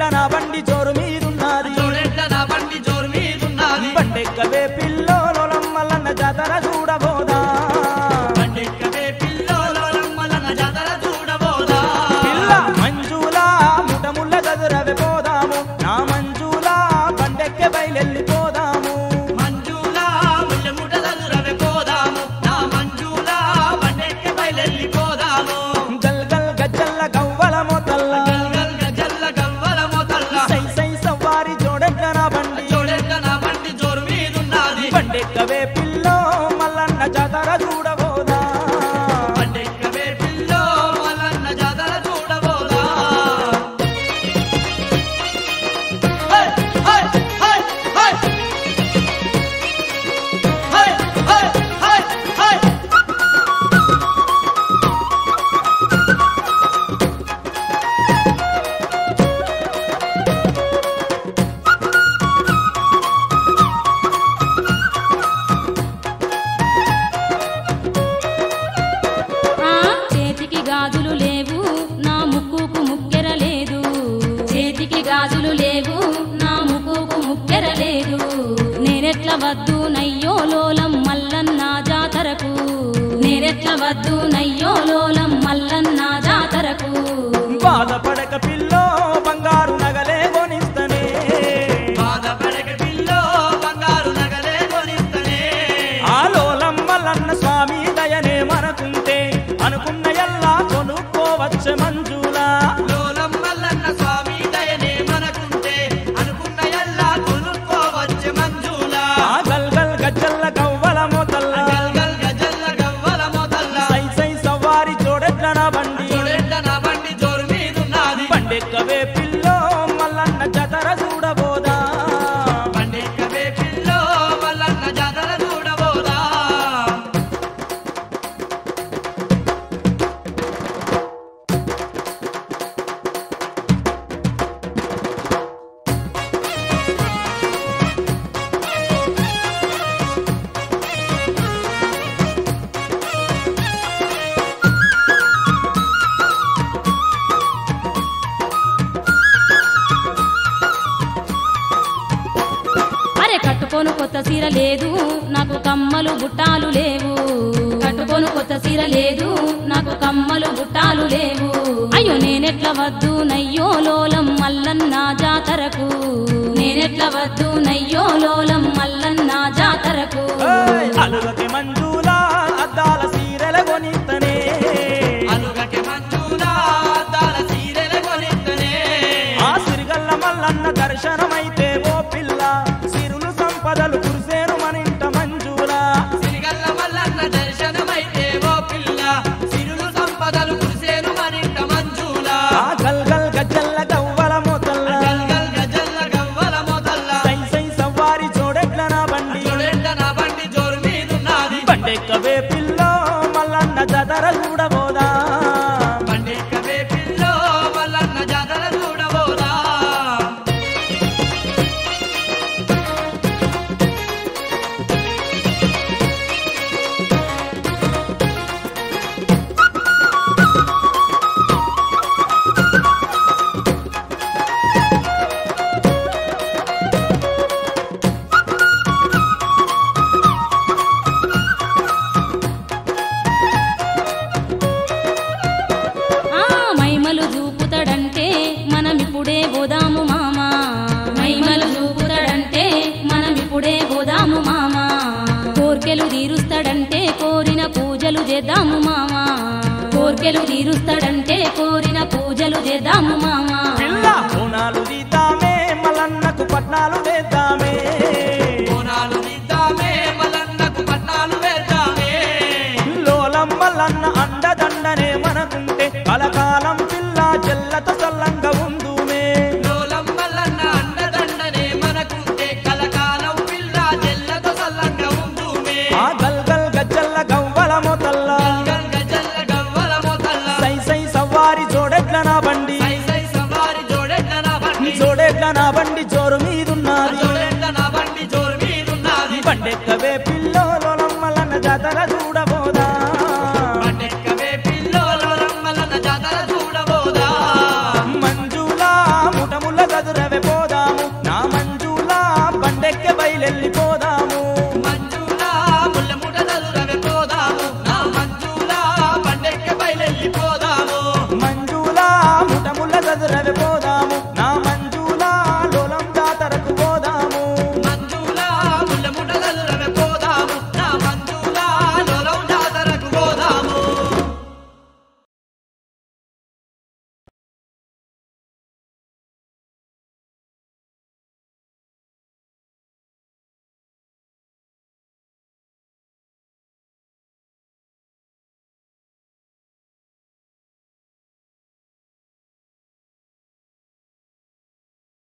జోడెట్ల నా బండి జోరు మీదున్నది జోడెట్ల నా బండి జోరు మీదున్నది బండెక్కవే పిల్లోలమ్మలన్న జాతర చూడబోదా బండెక్కవే పిల్లోలో రమ్మలన్న జాతర చూడబోదా పిల్ల మంజులా ముటముల్ల చదురవే పోదాము నా మంజులా బండెక్కె బయలెళ్ళిపోదాము మంజులా ముళ్ళ ముట చదురవే పోదాము నా మంజులా బండెక్కి బయలెళ్ళిపోదాము గల్ గల్ గజ్జల్ల గవ్వల మొతల్ల గల్గల్ గజల్ల గవ్వల మొదల్ల సై సై సవ్వారి జోడెట్ల నా బండి జోడెట్ల నా బండి జోరు మీదున్నది బండెక్కవే పిల్లో మల్లన్న జాతర చూడబోదా బండెక్కవే పిల్లో మల్లన్న జాతర చూడబోదా హై హై హై హై హై హై హై హై ఆ చేతికి గాజులు లేవు నా ముక్కుకు ముక్కెర లేదు చేతికి గాజులు లేవు నా ముక్కుకు ముక్కెర లేదు నేనెట్ల వద్దు నయ్యో లోలం మల్లన్న జాతరకు నేనెట్ల వద్దు నయ్యో లోలం మల్లన్న జాతరకు బాధపడక పిల్లో బంగారు నగలే కొనిస్తనే బాధపడక పిల్లో బంగారు నగలే కొనిస్తనే ఆలోలం మల్లన్న స్వామి దయనే మనకుంటే అనుకున్న ఎల్లా కొనుక్కోవచ్చే మంజులా లోలం మల్లన్న స్వామి దయనే మనకుంటే అనుకున్న ఎల్లా కొనుక్కోవచ్చు మంజులా ఆ గల్ గల్ గజ్జల్ల గవ్వల మొతల్ల గల్గల్ గజల్ల గవ్వల మొదల్ల సై సై సవారి జోడెట్ల నా బండి చూడెట్ల నా బండి జోరు మీదున్నది బండెక్కవే పిల్లో మల్లన్న జాతర చూడబోదా బండెక్కవే పిల్లో మల్లన్న జాతర చూడబోదా అరే కట్టుకోను కొత్త సీర లేదు నాకు కమ్మలు బుట్టాలు లేవు కట్టుకోను కొత్త సీర లేదు నాకు కమ్మలు బుట్టాలు లేవు అయ్యో నేనెట్ల వద్దు నయ్యో లోలం మల్లన్న జాతరకు నేనెట్ల వద్దు నయ్యో లోలం మల్లన్న జాతరకు ఏయ్! అలుగకి మంజులా అద్దాల సీరెల కొనిస్తనే అలుగకి మంజులా అద్దాల సీరెల కొనిస్తనే ఆ సిరిగల్ల మల్లన్న దర్శనమైతే ఓ పిల్ల సిరులు సంపదలు కురిసేను మనింట మంజులా సిరిగల్ల మల్లన్న దర్శనమైతే ఓ పిల్ల సిరులు సంపదలు కురిసేను మరింట మంజులా ఆ గల్ గల్ గజ్జల్ల గవ్వల మొతల్ల గల్గల్ గజల్ల గవ్వల మొదల్ల సై సై సవ్వారి జోడెట్ల నా బండి చూడెట్ల నా బండి జోరు మీదున్నది బండెక్కవే పిల్లో మల్లన్న జాతర చూడబోదా బండెక్కవే పిల్లో మల్లన్న జాతర చూడబోదా ఆ మైమలు చూపుతాడంటే మనమిప్పుడే పోదాము మామా మైమలు చూపుతాడంటే మనమిప్పుడే పోదాము మామా కోర్కెలు తీరుస్తాడంటే కోరిన పూజలు చేద్దాము మామా కోర్కెలు తీరుస్తాడంటే కోరిన పూజలు చేద్దాము మామా పిల్ల కోణాలు తీద్దామే మల్లన్నకు పట్నాలు వేద్దామే కోనాలు నిద్దామే మల్లన్నకు పట్నాలు వేద్దామే లోలం మల్లన్న అండదండనే మనకుంటే కలకాలం పిల్ల చెల్లతో సల్లంగా ఉందుమే లోలం మల్లన్న అండదండనే మనకుంటే కలకాలం పిల్ల జల్లతో సల్లంగా ఉందుమే ఆ గల్ గల్ గజ్జల్ల గవ్వల మొతల్ల గల్గల్ గజల్ల గవ్వల మొదల్ల సై సై సవ్వారి జోడెట్ల నా బండి సై సై సవారి జోడెట్ల నా బండి జోడెట్ల నా బండి జోరు మీదున్నది జోడెట్ల నా బండి జోరు మీదున్నది బండెక్కవే పిల్లో లోలం మల్లన్న జాతర